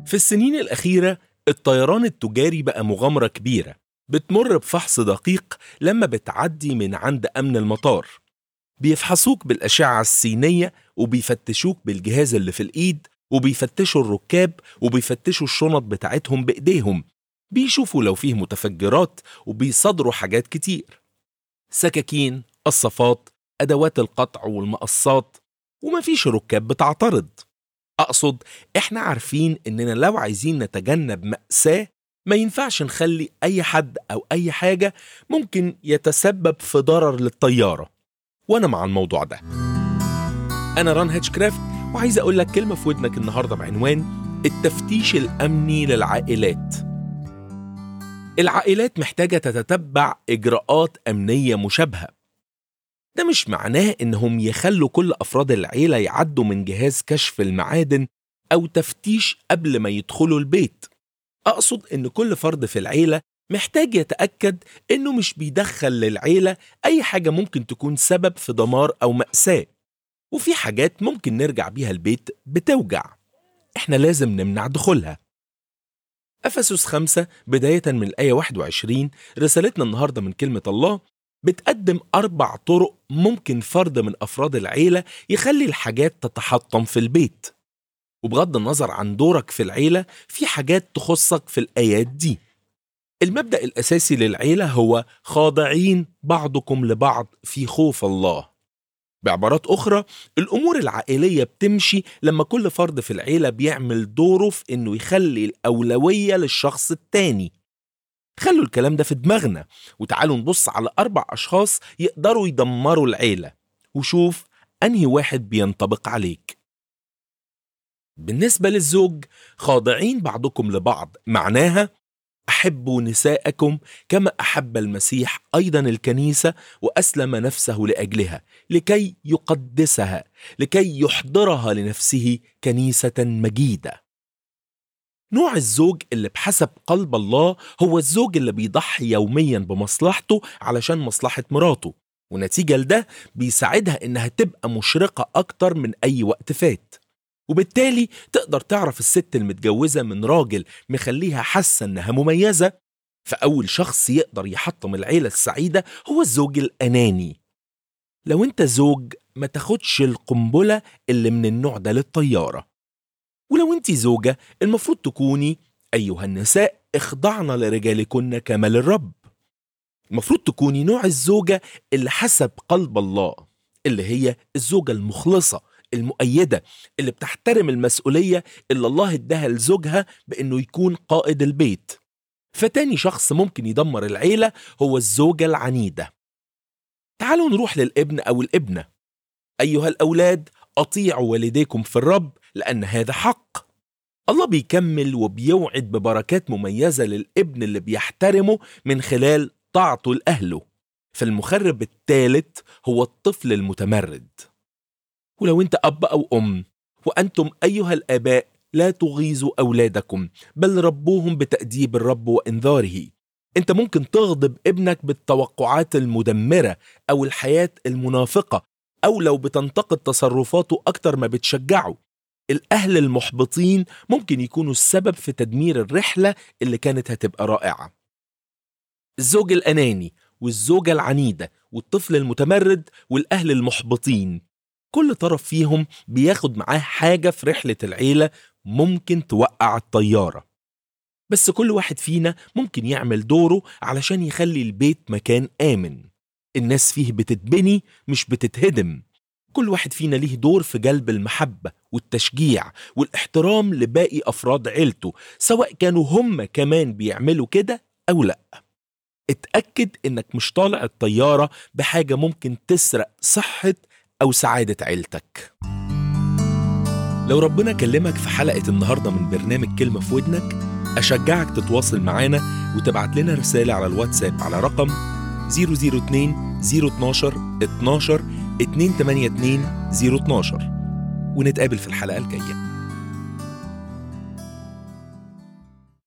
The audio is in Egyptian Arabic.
في السنين الأخيرة الطيران التجاري بقى مغامرة كبيرة بتمر بفحص دقيق لما بتعدي من عند أمن المطار بيفحصوك بالأشعة السينية وبيفتشوك بالجهاز اللي في الإيد وبيفتشوا الركاب وبيفتشوا الشنط بتاعتهم بإيديهم بيشوفوا لو فيه متفجرات وبيصادروا حاجات كتير سكاكين قصافات أدوات القطع والمقصات ومفيش ركاب بتعترض أقصد إحنا عارفين إننا لو عايزين نتجنب مأساة ما ينفعش نخلي أي حد أو أي حاجة ممكن يتسبب في ضرر للطيارة وأنا مع الموضوع ده أنا ران هاتشكرافت وعايز أقول لك كلمة في ودنك النهاردة بعنوان التفتيش الأمني للعائلات العائلات محتاجة تتتبع إجراءات أمنية مشابهة ده مش معناه إنهم يخلوا كل أفراد العيلة يعدوا من جهاز كشف المعادن أو تفتيش قبل ما يدخلوا البيت أقصد إن كل فرد في العيلة محتاج يتأكد إنه مش بيدخل للعيلة أي حاجة ممكن تكون سبب في دمار أو مأساة وفي حاجات ممكن نرجع بيها البيت بتوجع إحنا لازم نمنع دخولها أفسس خمسة بداية من الآية 21 رسالتنا النهاردة من كلمة الله بتقدم أربع طرق ممكن فرد من أفراد العيلة يخلي الحاجات تتحطم في البيت وبغض النظر عن دورك في العيلة في حاجات تخصك في الآيات دي المبدأ الأساسي للعيلة هو خاضعين بعضكم لبعض في خوف الله بعبارات أخرى الأمور العائلية بتمشي لما كل فرد في العيلة بيعمل دوره في إنه يخلي الأولوية للشخص التاني خلوا الكلام ده في دماغنا وتعالوا نبص على أربع أشخاص يقدروا يدمروا العيلة وشوف أنهي واحد بينطبق عليك بالنسبة للزوج خاضعين بعضكم لبعض معناها أحبوا نساءكم كما أحب المسيح أيضا الكنيسة وأسلم نفسه لأجلها لكي يقدسها لكي يحضرها لنفسه كنيسة مجيدة نوع الزوج اللي بحسب قلب الله هو الزوج اللي بيضحي يوميا بمصلحته علشان مصلحة مراته ونتيجة لده بيساعدها إنها تبقى مشرقة أكتر من أي وقت فات وبالتالي تقدر تعرف الست المتجوزة من راجل مخليها حاسة إنها مميزة فأول شخص يقدر يحطم العيلة السعيدة هو الزوج الأناني لو أنت زوج ما تاخدش القنبلة اللي من النوع ده للطيارة ولو أنت زوجة المفروض تكوني أيها النساء اخضعن لرجالكن كما للرب المفروض تكوني نوع الزوجة اللي حسب قلب الله اللي هي الزوجة المخلصة المؤيدة اللي بتحترم المسؤولية اللي الله اداها لزوجها بأنه يكون قائد البيت فتاني شخص ممكن يدمر العيلة هو الزوجة العنيدة تعالوا نروح للابن أو الابنة أيها الأولاد أطيعوا والديكم في الرب لأن هذا حق الله بيكمل وبيوعد ببركات مميزة للابن اللي بيحترمه من خلال طاعته لأهله فالمخرب الثالث هو الطفل المتمرد ولو انت اب او ام وانتم ايها الاباء لا تغيظوا اولادكم بل ربوهم بتاديب الرب وانذاره انت ممكن تغضب ابنك بالتوقعات المدمره او الحياه المنافقه او لو بتنتقد تصرفاته اكتر ما بتشجعه الاهل المحبطين ممكن يكونوا السبب في تدمير الرحله اللي كانت هتبقى رائعه الزوج الاناني والزوجه العنيده والطفل المتمرد والاهل المحبطين كل طرف فيهم بياخد معاه حاجة في رحلة العيلة ممكن توقع الطيارة بس كل واحد فينا ممكن يعمل دوره علشان يخلي البيت مكان آمن الناس فيه بتتبني مش بتتهدم كل واحد فينا ليه دور في جلب المحبة والتشجيع والاحترام لباقي أفراد عيلته سواء كانوا هم كمان بيعملوا كده أو لأ اتأكد إنك مش طالع الطيارة بحاجة ممكن تسرق صحة أو سعادة عيلتك لو ربنا كلمك في حلقة النهاردة من برنامج كلمة في ودنك أشجعك تتواصل معانا وتبعت لنا رسالة على الواتساب على رقم 002 012 12 282 012 ونتقابل في الحلقة الجاية